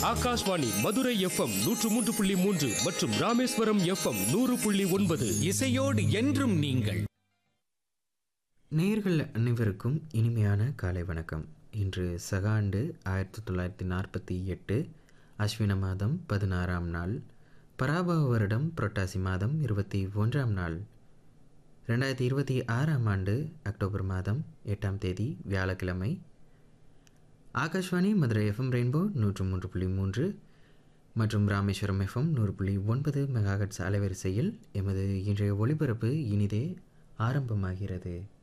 Akashvani Madurai FM நூற்று மூன்று புள்ளி மூன்று மற்றும் ராமேஸ்வரம் எஃப்எம் நூறு புள்ளி ஒன்பது இசையோடு என்றும் நீங்கள் நேயர்கள் அனைவருக்கும் இனிமையான காலை வணக்கம் இன்று சகாண்டு ஆயிரத்தி தொள்ளாயிரத்தி நாற்பத்தி எட்டு அஸ்வின மாதம் பதினாறாம் நாள் பராபவ வருடம் புரட்டாசி மாதம் இருபத்தி ஒன்றாம் நாள் ரெண்டாயிரத்தி இருபத்தி ஆறாம் ஆண்டு அக்டோபர் மாதம் எட்டாம் தேதி வியாழக்கிழமை ஆகாஷ்வாணி மதுரை எஃப்எம் ரெயின்போ நூற்று மூன்று புள்ளி மூன்று மற்றும் ராமேஸ்வரம் எஃப்எம் நூறு புள்ளி ஒன்பது மெகாஹட்ஸ் அலைவரிசையில் எமது இன்றைய ஒளிபரப்பு இனிதே ஆரம்பமாகிறது